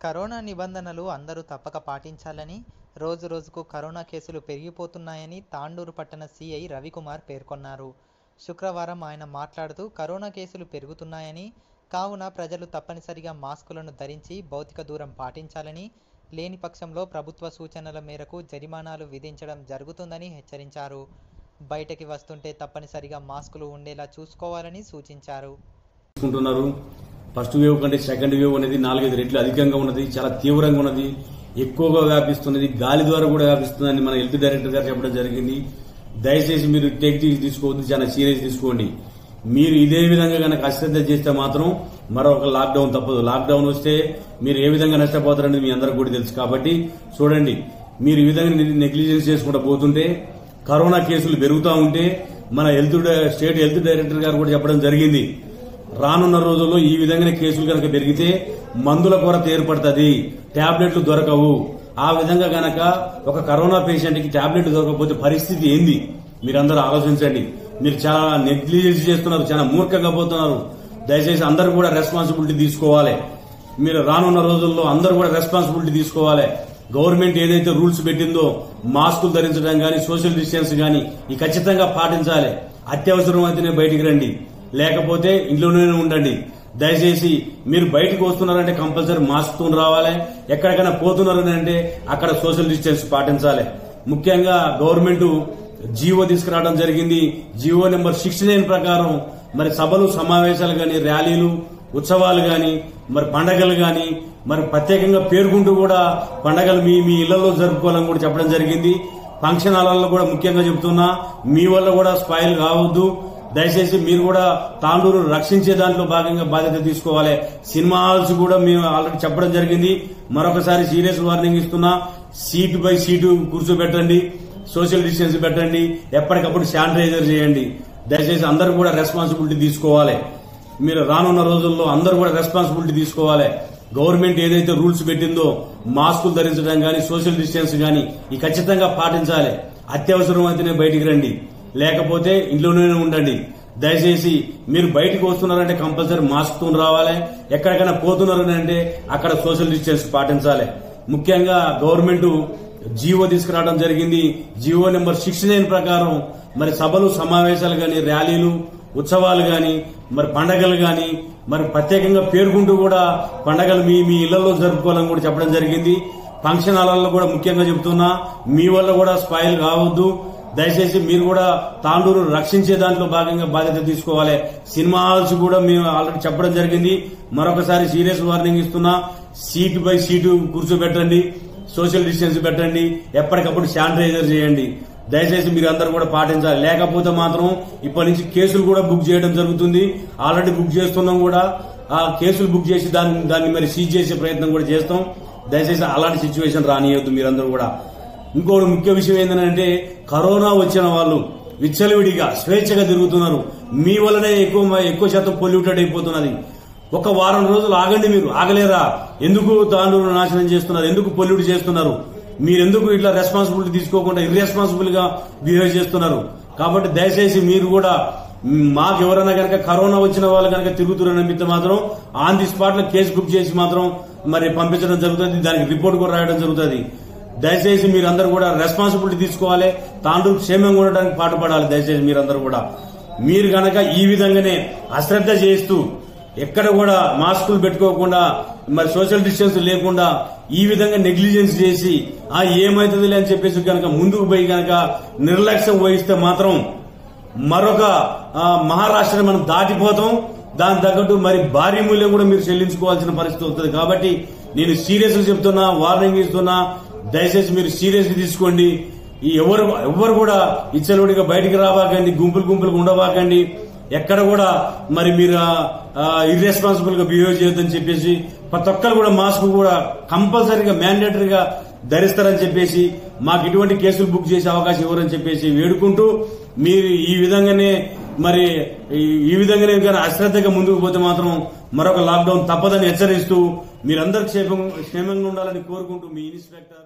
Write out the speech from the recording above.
corona నిబంధనలు అందరూ తప్పక పాటించాలని రోజు రోజుకు కరోనా కేసులు పెరిగిపోతున్నాయని తాండూరు పట్టణ సీఐ రవికుమార్ పేర్కొన్నారు శుక్రవారం ఆయన మాట్లాడుతూ కరోనా కేసులు పెరుగుతున్నాయని కావున ప్రజలు తప్పనిసరిగా మాస్కులను ధరించి భౌతిక దూరం పాటించాలని లేని పక్షంలో ప్రభుత్వ సూచనల మేరకు జరిమానాలు విధించడం జరుగుతుందని హెచ్చరించారు బయటకి వస్తుంటే తప్పనిసరిగా మాస్కులు ఉండేలా చూసుకోవాలని సూచించారు తీసుకుంటున్నారు ఫస్ట్ వేవ్ కంటే సెకండ్ వేవ్ అనేది నాలుగైదు రెట్లు అధికంగా ఉన్నది చాలా తీవ్రంగా ఉన్నది ఎక్కువగా వ్యాపిస్తున్నది గాలి ద్వారా కూడా వ్యాపిస్తుందని మన హెల్త్ డైరెక్టర్ గారు చెప్పడం జరిగింది దయచేసి మీరు టేక్ తీసుకోవద్దు చాలా సీరియస్ తీసుకోండి మీరు ఇదే విధంగా కనుక అశ్రద్ధ చేస్తే మాత్రం మరొక లాక్డౌన్ తప్పదు లాక్డౌన్ వస్తే మీరు ఏ విధంగా నష్టపోతారనేది మీ అందరికి కూడా తెలుసు కాబట్టి చూడండి మీరు ఈ విధంగా నెగ్లిజెన్స్ చేసుకుంటూ పోతుంటే కరోనా కేసులు పెరుగుతూ ఉంటే మన హెల్త్ డై- స్టేట్ హెల్త్ డైరెక్టర్ గారు కూడా చెప్పడం జరిగింది రానున్న రోజుల్లో ఈ విధంగానే కేసులు కనుక పెరిగితే మందుల కొరత ఏర్పడుతుంది టాబ్లెట్లు దొరకవు ఆ విధంగా గనక ఒక కరోనా పేషెంట్ కి టాబ్లెట్ దొరకకపోతే పరిస్థితి ఏంది మీరందరూ ఆలోచించండి మీరు చాలా నెగ్లిజెన్స్ చేస్తున్నారు చాలా మూర్ఖంగా పోతున్నారు దయచేసి అందరూ కూడా రెస్పాన్సిబిలిటీ తీసుకోవాలి మీరు రానున్న రోజుల్లో అందరూ కూడా రెస్పాన్సిబిలిటీ తీసుకోవాలి గవర్నమెంట్ ఏదైతే రూల్స్ పెట్టిందో మాస్కులు ధరించడం గాని సోషల్ డిస్టెన్స్ గాని ఈ ఖచ్చితంగా పాటించాలి అత్యవసరం అయితేనే బయటికి రండి లేకపోతే ఇంట్లోనే ఉండండి దయచేసి మీరు బయటకు వస్తున్నారంటే కంపల్సరీ మాస్క్ తో రావాలి ఎక్కడికైనా పోతున్నారని అంటే అక్కడ సోషల్ డిస్టెన్స్ పాటించాలి ముఖ్యంగా గవర్నమెంట్ జీవో తీసుకురావడం జరిగింది జీవో నెంబర్ సిక్స్టీ నైన్ ప్రకారం మరి సభలు సమావేశాలు గాని ర్యాలీలు ఉత్సవాలు గాని మరి పండగలు గాని మరి ప్రత్యేకంగా పేర్కొంటూ కూడా పండగలు మీ మీ ఇళ్లలో జరుపుకోవాలని కూడా చెప్పడం జరిగింది ఫంక్షన్ హాల్లో కూడా ముఖ్యంగా చెప్తున్నా మీ వల్ల కూడా స్పాయిల్ కావద్దు దయచేసి మీరు కూడా తాండూరు రక్షించే దాంట్లో భాగంగా బాధ్యత తీసుకోవాలి సినిమా హాల్స్ కూడా మేము ఆల్రెడీ చెప్పడం జరిగింది మరొకసారి సీరియస్ వార్నింగ్ ఇస్తున్నా సీటు బై సీటు కూర్చోబెట్టండి సోషల్ డిస్టెన్స్ పెట్టండి ఎప్పటికప్పుడు శానిటైజర్ చేయండి దయచేసి అందరూ కూడా రెస్పాన్సిబిలిటీ తీసుకోవాలి మీరు రానున్న రోజుల్లో అందరూ కూడా రెస్పాన్సిబిలిటీ తీసుకోవాలి గవర్నమెంట్ ఏదైతే రూల్స్ పెట్టిందో మాస్కులు ధరించడం గాని సోషల్ డిస్టెన్స్ గాని ఈ ఖచ్చితంగా పాటించాలి అత్యవసరం అయితేనే బయటికి రండి లేకపోతే ఇంట్లోనే ఉండండి దయచేసి మీరు బయటకు వస్తున్నారంటే కంపల్సరీ మాస్క్ తో రావాలి ఎక్కడికైనా పోతున్నారని అంటే అక్కడ సోషల్ డిస్టెన్స్ పాటించాలి ముఖ్యంగా గవర్నమెంట్ జీవో తీసుకురావడం జరిగింది జీవో నెంబర్ సిక్స్టీ నైన్ ప్రకారం మరి సభలు సమావేశాలు గాని ర్యాలీలు ఉత్సవాలు గాని మరి పండగలు గాని మరి ప్రత్యేకంగా పేర్కొంటూ కూడా పండగలు మీ మీ ఇళ్లలో జరుపుకోవాలని కూడా చెప్పడం జరిగింది ఫంక్షన్ హాల్లో కూడా ముఖ్యంగా చెప్తున్నా మీ వల్ల కూడా స్పాయిల్ కావద్దు దయచేసి మీరు కూడా తాండూరు రక్షించే దాంట్లో భాగంగా బాధ్యత తీసుకోవాలి సినిమా హాల్స్ కూడా మేము ఆల్రెడీ చెప్పడం జరిగింది మరొకసారి సీరియస్ వార్నింగ్ ఇస్తున్నా సీటు బై సీటు కూర్చోబెట్టండి సోషల్ డిస్టెన్స్ పెట్టండి ఎప్పటికప్పుడు శానిటైజర్ చేయండి దయచేసి మీరు అందరూ కూడా పాటించాలి లేకపోతే మాత్రం ఇప్పటి నుంచి కేసులు కూడా బుక్ చేయడం జరుగుతుంది ఆల్రెడీ బుక్ చేస్తున్నాం కూడా ఆ కేసులు బుక్ చేసి దాన్ని దాన్ని మరి సీజ్ చేసే ప్రయత్నం కూడా చేస్తాం దయచేసి అలాంటి సిచ్యువేషన్ రానియొద్దు మీరందరూ కూడా ఇంకోటి ముఖ్య విషయం ఏంటంటే కరోనా వచ్చిన వాళ్ళు విచ్చలవిడిగా స్వేచ్ఛగా తిరుగుతున్నారు మీ వల్లనే ఎక్కువ ఎక్కువ శాతం పొల్యూటెడ్ అయిపోతున్నది ఒక వారం రోజులు ఆగండి మీరు ఆగలేరా ఎందుకు తాండూరు నాశనం చేస్తున్నారు ఎందుకు పొల్యూట్ చేస్తున్నారు మీరెందుకు ఇట్లా రెస్పాన్సిబిలిటీ తీసుకోకుండా ఇర్రెస్పాన్సిబుల్ గా బిహేవ్ చేస్తున్నారు కాబట్టి దయచేసి మీరు కూడా మ్, మాకు ఎవరైనా కనుక కరోనా వచ్చిన వాళ్ళు కనుక తిరుగుతున్నారు అనిపిస్తే మాత్రం ఆన్ ది స్పాట్ లో కేసు బుక్ చేసి మాత్రం మరి పంపించడం జరుగుతుంది దానికి రిపోర్ట్ కూడా రాయడం జరుగుతుంది దయచేసి మీరందరూ కూడా రెస్పాన్సిబిలిటీ తీసుకోవాలి తాండూరు క్షేమంగా ఉండడానికి పాటుపడాలి దయచేసి మీరందరూ కూడా మీరు గనక ఈ విధంగానే అశ్రద్ధ చేస్తూ ఎక్కడ కూడా మాస్కులు పెట్టుకోకుండా మరి సోషల్ డిస్టెన్స్ లేకుండా ఈ విధంగా నెగ్లిజెన్స్ చేసి ఆ ఏమైతుందిలే అని చెప్పేసి కనుక ముందుకు పోయి గనక నిర్లక్ష్యం వహిస్తే మాత్రం మరొక ఆ, మహారాష్ట్రని మనం దాటిపోతాం దాని తగ్గట్టు మరి భారీ మూల్యం కూడా మీరు చెల్లించుకోవాల్సిన పరిస్థితి వస్తుంది కాబట్టి నేను సీరియస్ గా చెప్తున్నా వార్నింగ్ ఇస్తున్నా దయచేసి మీరు సీరియస్ గా తీసుకోండి ఈ ఎవరు ఎవరు కూడా ఇచ్చలవిడిగా బయటికి రావాకండి గుంపులు గుంపులుగా ఉండవాకండి ఎక్కడ కూడా మరి మీరు ఇర్రెస్పాన్సిబుల్ గా బిహేవ్ చేయొద్దని చెప్పేసి ప్రతి ఒక్కరు కూడా మాస్క్ కూడా కంపల్సరీగా మ్యాండేటరీగా ధరిస్తారని చెప్పేసి మాకు ఇటువంటి కేసులు బుక్ చేసే అవకాశం ఇవ్వరని చెప్పేసి వేడుకుంటూ మీరు ఈ విధంగానే మరి ఈ- ఈ విధంగానే కానీ అశ్రద్ధగా ముందుకు పోతే మాత్రం మరొక లాక్డౌన్ తప్పదని హెచ్చరిస్తూ మీరందరూ క్షేమం క్షేమంగా ఉండాలని కోరుకుంటూ మీ ఇన్స్పెక్టర్